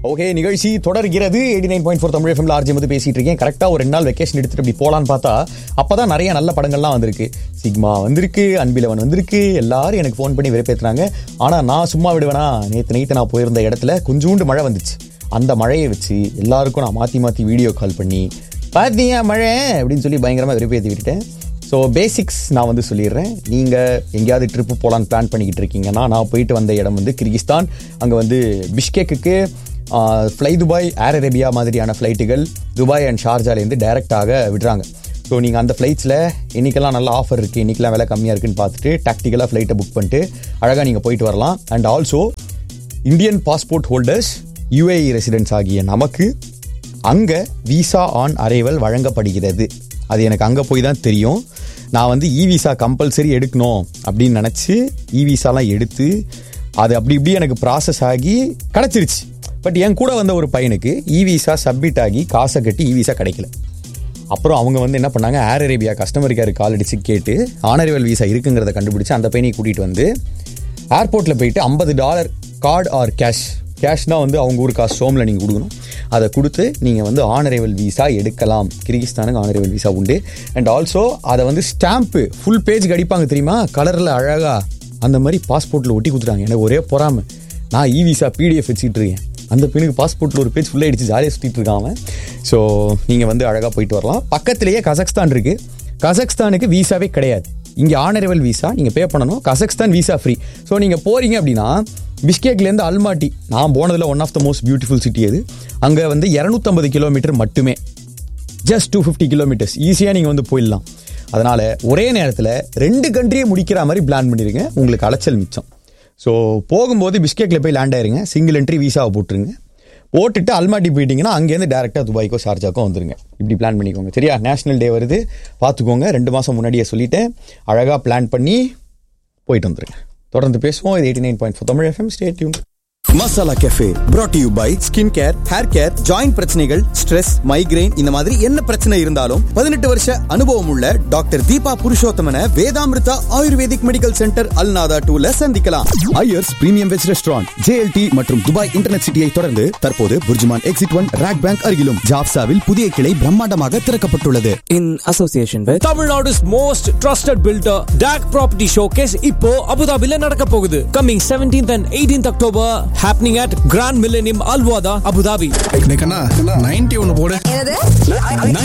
okay நிகழ்ச்சி தொடர்கிறது eighty nine point four Tamil எஃப்எம்ல ஆர்ஜி வந்து பேசிட்டு இருக்கேன் கரெக்டாக ஒரு ரெண்டு நாள் வெக்கேஷன் எடுத்துட்டு அப்படி போலான்னு பார்த்தா அப்பதான் நிறைய நல்ல படங்கள்லாம் வந்திருக்கு சிக்மா வந்திருக்கு அன்பிலவன் வந்திருக்கு எல்லாரும் எனக்கு ஃபோன் பண்ணி வெறுப்பேத்துறாங்க ஆனா நான் சும்மா விடுவேனா நேற்று நைட்டு நான் போயிருந்த இடத்துல கொஞ்சூண்டு மழை வந்துச்சு அந்த மழையை வச்சு எல்லாருக்கும் நான் மாத்தி மாத்தி வீடியோ கால் பண்ணி பார்த்தீங்க மழை அப்படின்னு சொல்லி பயங்கரமா வெறுப்பேற்றி விட்டுட்டேன் ஸோ பேசிக்ஸ் நான் வந்து சொல்லிடுறேன் நீங்கள் எங்கேயாவது ட்ரிப்பு போகலான்னு பிளான் பண்ணிக்கிட்டு இருக்கீங்கன்னா நான் போயிட்டு வந்த இடம் வந்து கிர்கிஸ்தான் அங்கே வந்து பிஷ்கேக்குக்கு ஃப்ளை துபாய் ஏர் அரேபியா மாதிரியான ஃப்ளைட்டுகள் துபாய் அண்ட் ஷார்ஜாலேருந்து டைரெக்டாக விடுறாங்க ஸோ நீங்கள் அந்த ஃப்ளைட்ஸில் இன்றைக்கெல்லாம் நல்ல ஆஃபர் இருக்குது இன்றைக்கெல்லாம் விலை கம்மியாக இருக்குன்னு பார்த்துட்டு டாக்டிக்கலாக ஃப்ளைட்டை புக் பண்ணிட்டு அழகாக நீங்கள் போயிட்டு வரலாம் and also Indian passport holders UAE residents ஆகிய நமக்கு அங்கே விசா ஆன் அரைவல் வழங்கப்படுகிறது அது எனக்கு அங்கே போய் தான் தெரியும் நான் வந்து இ விசா கம்பல்சரி எடுக்கணும் அப்படின்னு நினச்சி இ விசாலாம் எடுத்து அது அப்படி இப்படி எனக்கு ப்ராசஸ் ஆகி கிடச்சிருச்சு பட் என் கூட வந்த ஒரு பையனுக்கு இ விசா சப்மிட் ஆகி காசை கட்டி இ விசா கிடைக்கல அப்புறம் அவங்க வந்து என்ன பண்ணாங்க ஏர் அரேபியா கஸ்டமர் கேருக்கு கால் அடிச்சு கேட்டு ஆனரிவல் விசா இருக்குங்கிறத கண்டுபிடிச்சு அந்த பையனை கூட்டிகிட்டு வந்து ஏர்போர்ட்டில் போயிட்டு ஐம்பது டாலர் கார்டு ஆர் கேஷ் கேஷ்னா வந்து அவங்க ஊர் காசு சோமில் நீங்கள் கொடுக்கணும் அதை கொடுத்து நீங்கள் வந்து ஆனரேவல் விசா எடுக்கலாம் கிர்கிஸ்தானுக்கு ஆனரேவல் விசா உண்டு அண்ட் ஆல்சோ அதை வந்து ஸ்டாம்ப்பு ஃபுல் பேஜுக்கு அடிப்பாங்க தெரியுமா கலரில் அழகா அந்த மாதிரி பாஸ்போர்ட்டில் ஒட்டி கொடுத்துட்டாங்க எனக்கு ஒரே பொறாம நான் இ விசா பிடிஎஃப் வச்சுக்கிட்டு இருக்கேன் அந்த பெண்ணுக்கு பாஸ்போர்ட்டில் ஒரு பேஜ் ஃபுல்லாக அடிச்சு ஜாலியாக சுற்றிட்டு இருக்காங்க ஸோ நீங்கள் வந்து அழகாக போயிட்டு வரலாம் பக்கத்துலேயே கசக்ஸ்தான் இருக்குது கசக்ஸ்தானுக்கு விசாவே கிடையாது இங்கே ஆனரவல் விசா நீங்கள் பே பண்ணணும் கசக்ஸ்தான் விசா ஃப்ரீ ஸோ நீங்கள் போறீங்க அப்படின்னா பிஸ்கேக்லேருந்து அல்மாட்டி நான் போனதில் one of the most beautiful city அது அங்கே வந்து இரநூத்தம்பது கிலோமீட்டர் மட்டுமே ஜஸ்ட் டூ ஃபிஃப்டி கிலோமீட்டர்ஸ் ஈஸியாக நீங்கள் வந்து போயிடலாம் அதனால் ஒரே நேரத்தில் ரெண்டு கண்ட்ரியை முடிக்கிற மாதிரி பிளான் பண்ணிடுங்க உங்களுக்கு அலைச்சல் மிச்சம் ஸோ போகும்போது பிஸ்கெட்டில் போய் லேண்ட் ஆயிருங்க சிங்கிள் என்ட்ரி விசாவை போட்டுருங்க போட்டுட்டு அல்மாட்டி போயிட்டீங்கன்னா அங்கேருந்து டேரெக்டாக துபாய்க்கோ ஷார்ஜாக்கோ வந்துருங்க இப்படி பிளான் பண்ணிக்கோங்க சரியா நேஷனல் டே வருது பார்த்துக்கோங்க ரெண்டு மாதம் முன்னாடியே சொல்லிட்டேன் அழகாக பிளான் பண்ணி போயிட்டு வந்துருங்க தொடர்ந்து பேசுவோம் இது eighty nine point four Tamil FM stay tuned Masala cafe brought to you by skin care hair care joint பிரச்சனைகள் ஸ்ட்ரெஸ் மைக்ரைன் இந்த மாதிரி என்ன பிரச்சனை இருந்தாலும் பதினெட்டு வருஷ அனுபவம் உள்ள doctor Deepa Purushothaman Vedamrutha ayurvedic medical centre Al Nahda டூல சந்திக்கலாம் Iyer's premium veg restaurant JLT மற்றும் துபாய் இன்டர்நெட் சிட்டியை தொடர்ந்து தற்போது BurJuman exit one RAK bank அருகிலும் ஜாப்சாவில் புதிய கிளை பிரம்மாண்டமாக திறக்கப்பட்டுள்ளது in association with Tamil Nadu's most trusted builder DAC property showcase இப்போ அபுதாபில நடக்க போகுது coming 17th and 18th October happening at Grand Millennium Al Wahda Abu Dhabi ninety ஒன்னு போடு என்னது